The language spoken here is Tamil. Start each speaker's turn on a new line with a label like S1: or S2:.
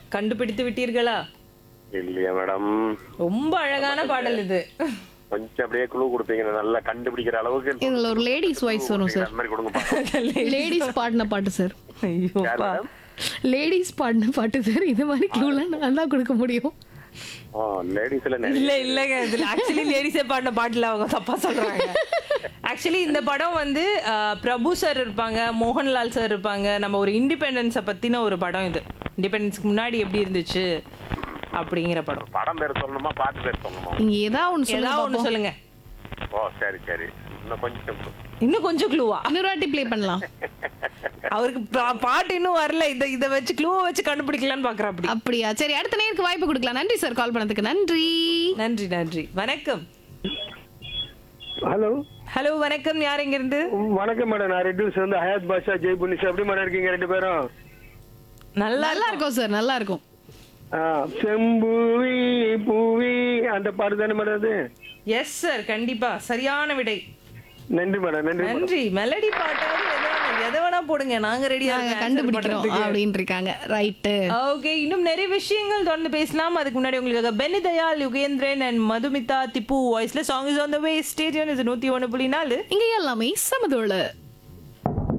S1: கண்டுபிடித்து விட்டீர்களா
S2: இல்லையா மேடம்
S1: ரொம்ப அழகான பாடல் இது
S2: கொஞ்சம் அப்படியே குழு கொடுத்தீங்க நல்லா கண்டுபிடிக்கிற அளவுக்கு
S3: இதுல ஒரு லேடிஸ் வாய்ஸ் வரும் சார்
S2: அந்த மாதிரி கொடுங்க பாக்கலாம்.
S3: லேடிஸ் பாடின பாட்டு சார்
S1: ஐயோ
S2: யார் மேடம்
S3: லேடிஸ் பாடின பாட்டு சார் இது மாதிரி க்ளூலாம் நான் தான் கொடுக்க முடியும்
S2: ஓ லேடிஸ்ல நிறைய
S1: இல்ல இல்லங்க இதுல ஆக்சுவலி லேடிஸே பாடின பாட்டுல அவங்க தப்பா சொல்றாங்க ஆக்சுவலி இந்த படம் வந்து அஹ், பிரபு சார் இருப்பாங்க மோகன்லால் சார் இருப்பாங்க நம்ம ஒரு இண்டிபெண்டன்ஸை பத்தின ஒரு படம் இது இண்டிபெண்டன்ஸ்க்கு முன்னாடி எப்படி இருந்துச்சு அப்படிங்கிற படம்
S2: படம் பேர் சொல்லணுமா பாட்டு பேர் சொல்லணுமா
S3: நீங்க ஏதாவது ஒண்ணு சொல்லுங்க
S1: ஏதாவது ஒண்ணு
S3: பாப்போம்.
S1: சொல்லுங்க
S2: ஓ சரி சரி இன்னும் கொஞ்சம்
S1: இன்னும் கொஞ்சம் க்ளூவா
S3: இன்னொரு வாட்டி ப்ளே பண்ணலாம்
S1: அவருக்கு பா- பாட்டு இன்னும் வரல இத இத வச்சு க்ளூவை வச்சு கண்டுபிடிக்கலாம்னு பாக்குறா அப்படி
S3: அப்படியா சரி அடுத்த நேருக்கு வாய்ப்பு கொடுக்கலாம் நன்றி சார் கால் பண்ணதுக்கு நன்றி
S1: நன்றி நன்றி வணக்கம்
S4: ஹலோ
S1: ஹலோ வணக்கம் யார் இங்க இருந்து
S4: வணக்கம் மேடம் நான் ரெட்டில்ஸ் வந்து ஹயாத் பாஷா ஜெய் புனிஷா எப்படி மேடம் இருக்கீங்க ரெண்டு பேரும்
S1: நல்லா
S3: நல்லா இருக்கும் சார் நல்லா இருக்கும்
S4: ஆ, செம்பூவி பூவி அந்த பாட்டு தானே மேடம் அது
S1: எஸ் சார் கண்டிப்பா சரியான விடை
S4: நன்றி மேடம் நன்றி மேடம்
S1: நன்றி மெலடி பாட்டாவது எதை வேணா- எதை வேணா போடுங்க நாங்க ரெடியா
S3: நாங்க கண்டுபிடிக்கிறோம் அப்படின்னு இருக்காங்க ரைட்டு
S1: ஓகே இன்னும் நிறைய விஷயங்கள் தொடர்ந்து பேசலாம் அதுக்கு முன்னாடி உங்களுக்கு பெனி தயால் யுகேந்திரன் அண்ட் மதுமிதா திப்பு வாய்ஸ்ல song is on the way stadium இது நூத்தி ஒண்ணு புள்ளி நாலு
S3: இங்க எல்லாமே சமதோள